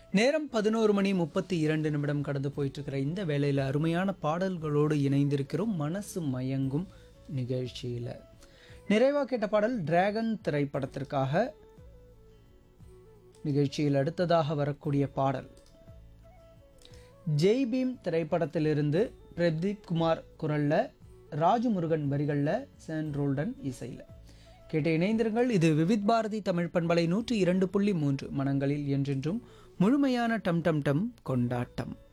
நேரம் பதினோரு மணி முப்பத்தி இரண்டு நிமிடம் கடந்து போயிட்டு இருக்கிற இந்த வேளையில் அருமையான பாடல்களோடு இணைந்திருக்கிறோம் மனசு மயங்கும் நிகழ்ச்சியில் நிறைவாக கேட்ட பாடல் டிராகன் திரைப்படத்திற்காக நிகழ்ச்சியில் அடுத்ததாக வரக்கூடிய பாடல் ஜெய் பீம் திரைப்படத்திலிருந்து பிரதீப் குமார் குரல்ல ராஜமுருகன் வரிகளில் சேன் ரோல்டன் இசையில் கேட்டு இணைந்திருங்கள் இது விவித் பாரதி தமிழ் பண்பலை நூற்றி இரண்டு புள்ளி மூன்று மனங்களில் என்றென்றும் முழுமையான டம் டம் டம் கொண்டாட்டம்